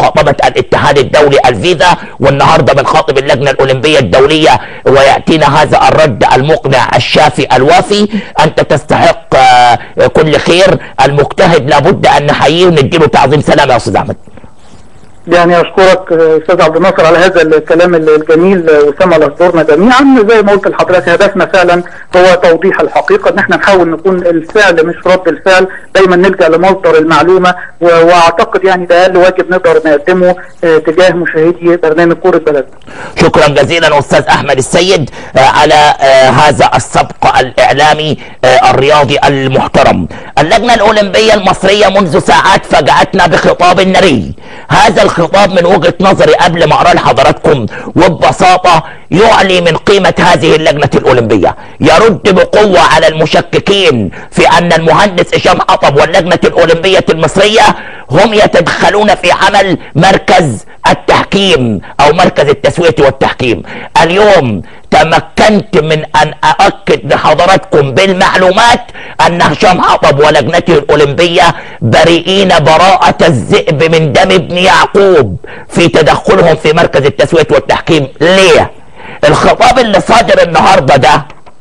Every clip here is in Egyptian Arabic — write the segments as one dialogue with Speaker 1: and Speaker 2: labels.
Speaker 1: مخاطبة الاتحاد الدولي الفيزا والنهاردة بنخاطب اللجنة الأولمبية الدولية ويأتينا هذا الرد المقنع الشافي الوافي أنت تستحق آه، كل خير المجتهد لابد أن نحييه ونديله تعظيم سلام يا أستاذ أحمد
Speaker 2: يعني اشكرك استاذ عبد الناصر على هذا الكلام الجميل وسمع لحضورنا جميعا زي ما قلت لحضرتك هدفنا فعلا هو توضيح الحقيقه ان احنا نحاول نكون الفعل مش رد الفعل دايما نلجا لمصدر المعلومه و- واعتقد يعني ده اقل واجب نقدر نقدمه آه، تجاه مشاهدي برنامج كوره بلدنا
Speaker 1: شكرا جزيلا استاذ احمد السيد آه، على آه، هذا السبق الاعلامي آه، الرياضي المحترم اللجنه الاولمبيه المصريه منذ ساعات فاجاتنا بخطاب ناري هذا الخطاب من وجهه نظري قبل ما اقراه لحضراتكم وببساطه يعلي من قيمه هذه اللجنه الاولمبيه يرد بقوه على المشككين في ان المهندس هشام حطب واللجنه الاولمبيه المصريه هم يتدخلون في عمل مركز التحكيم او مركز التسويه والتحكيم اليوم تمكنت من ان اؤكد لحضراتكم بالمعلومات ان هشام حطب ولجنته الاولمبيه بريئين براءه الذئب من دم ابن يعقوب في تدخلهم في مركز التسويه والتحكيم ليه الخطاب اللي صادر النهارده ده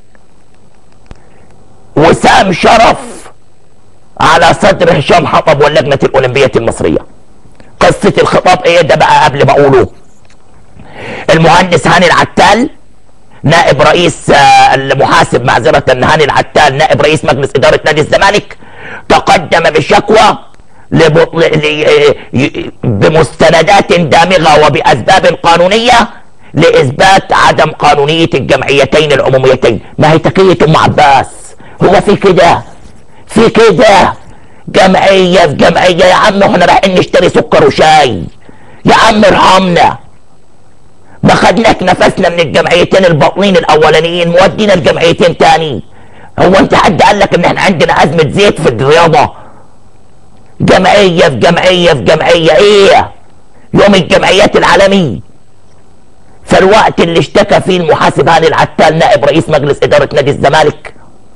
Speaker 1: وسام شرف على صدر هشام حطب واللجنه الاولمبيه المصريه قصه الخطاب ايه ده بقى قبل ما اقوله المهندس هاني العتال نائب رئيس آه، المحاسب معذرة هاني العتال نائب رئيس مجلس إدارة نادي الزمالك تقدم بشكوى لب- ل- ل- ي- بمستندات دامغة وبأسباب قانونية لإثبات عدم قانونية الجمعيتين العموميتين ما هي تكية أم عباس هو في كده في كده جمعية في جمعية يا عم احنا رايحين نشتري سكر وشاي يا عم ارحمنا ما خدناك نفسنا من الجمعيتين الباطنين الاولانيين مودينا الجمعيتين تاني هو انت حد قال لك ان احنا عندنا ازمه زيت في الرياضه جمعيه في جمعيه في جمعيه ايه يوم الجمعيات العالمي فالوقت اللي اشتكى فيه المحاسب هاني العتال نائب رئيس مجلس اداره نادي الزمالك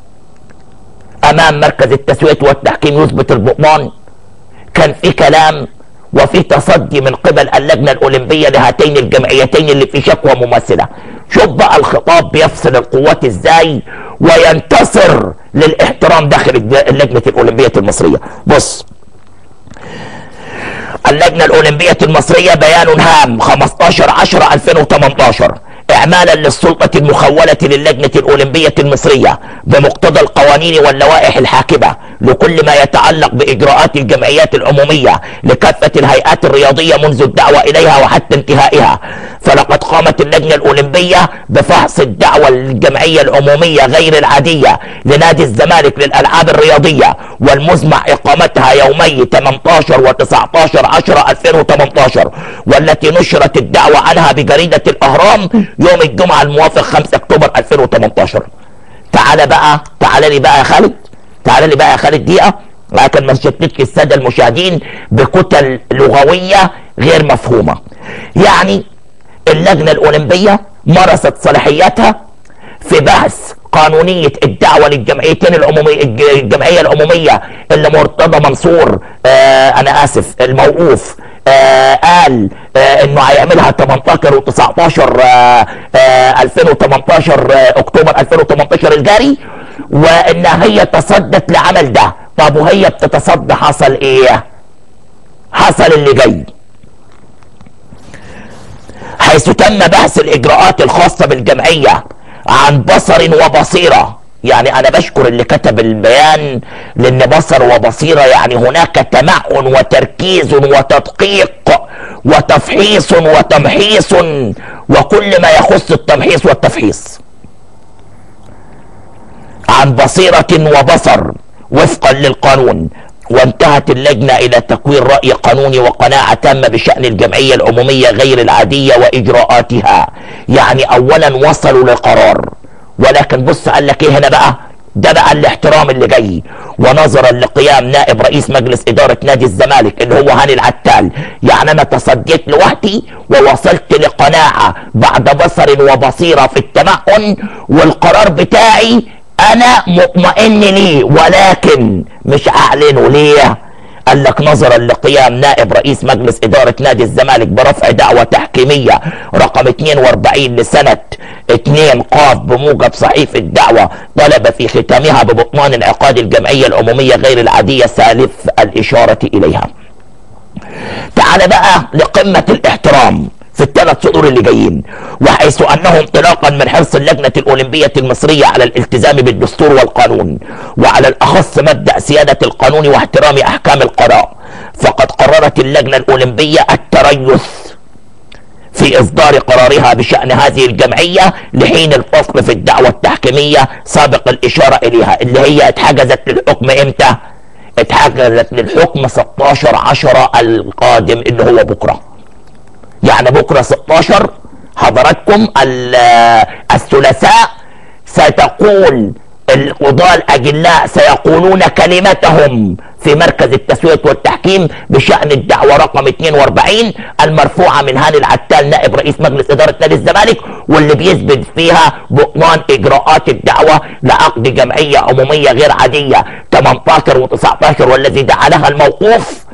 Speaker 1: امام مركز التسويه والتحكيم يثبت البطلان كان في كلام وفي تصدي من قبل اللجنه الاولمبيه لهاتين الجمعيتين اللي في شكوى مماثله شوف بقى الخطاب بيفصل القوات ازاي وينتصر للاحترام داخل الج- اللجنه الاولمبيه المصريه بص اللجنة الأولمبية المصرية بيان هام 15 10 2018 إعمالا للسلطة المخولة للجنة الأولمبية المصرية بمقتضى القوانين واللوائح الحاكمة لكل ما يتعلق بإجراءات الجمعيات العمومية لكافة الهيئات الرياضية منذ الدعوة إليها وحتى انتهائها فلقد قامت اللجنة الأولمبية بفحص الدعوة للجمعية العمومية غير العادية لنادي الزمالك للألعاب الرياضية والمزمع إقامتها يومي 18 و 19 10 2018 والتي نشرت الدعوة عنها بجريدة الأهرام يوم الجمعة الموافق 5 أكتوبر 2018 تعال بقى تعال لي بقى يا خالد تعال لي بقى يا خالد دقيقة لكن ما نشتتش السادة المشاهدين بكتل لغوية غير مفهومة يعني اللجنة الأولمبية مارست صلاحياتها في بحث قانونية الدعوة للجمعيتين العمومية الج- الجمعية العمومية اللي مرتضى منصور آه أنا آسف الموقوف آه قال آه انه هيعملها 18 و 19 آه آه 2018 آه اكتوبر 2018 الجاري وان هي تصدت لعمل ده طب وهي بتتصدى حصل ايه حصل اللي جاي حيث تم بحث الاجراءات الخاصه بالجمعيه عن بصر وبصيره يعني انا بشكر اللي كتب البيان لان بصر وبصيره يعني هناك تمعن وتركيز وتدقيق وتفحيص وتمحيص وكل ما يخص التمحيص والتفحيص عن بصيرة وبصر وفقا للقانون وانتهت اللجنة إلى تكوين رأي قانوني وقناعة تامة بشأن الجمعية العمومية غير العادية وإجراءاتها يعني أولا وصلوا لقرار ولكن بص قال لك إيه هنا بقى ده بقى الاحترام اللي جاي ونظرا لقيام نائب رئيس مجلس إدارة نادي الزمالك اللي هو هاني العتال يعني أنا تصديت لوحدي ووصلت لقناعة بعد بصر وبصيرة في التمعن والقرار بتاعي أنا مطمئن ليه ولكن مش أعلنه ليه قال لك نظرا لقيام نائب رئيس مجلس إدارة نادي الزمالك برفع دعوة تحكيمية رقم 42 لسنة 2 قاف بموجب صحيفة دعوة طلب في ختامها ببطلان انعقاد الجمعية العمومية غير العادية سالف الإشارة إليها تعال بقى لقمة الاحترام في الثلاث سطور اللي جايين وحيث انه انطلاقا من حرص اللجنه الاولمبيه المصريه على الالتزام بالدستور والقانون وعلى الاخص مبدا سياده القانون واحترام احكام القضاء فقد قررت اللجنه الاولمبيه التريث في اصدار قرارها بشان هذه الجمعيه لحين الفصل في الدعوه التحكيميه سابق الاشاره اليها اللي هي اتحجزت للحكم امتى؟ اتحجزت للحكم 16 10 القادم اللي هو بكره يعني بكره 16 حضراتكم الثلاثاء ستقول القضاة الأجلاء سيقولون كلمتهم في مركز التسوية والتحكيم بشأن الدعوة رقم 42 المرفوعة من هاني العتال نائب رئيس مجلس إدارة نادي الزمالك واللي بيثبت فيها بطلان إجراءات الدعوة لعقد جمعية عمومية غير عادية 18 و19 والذي دعا لها الموقوف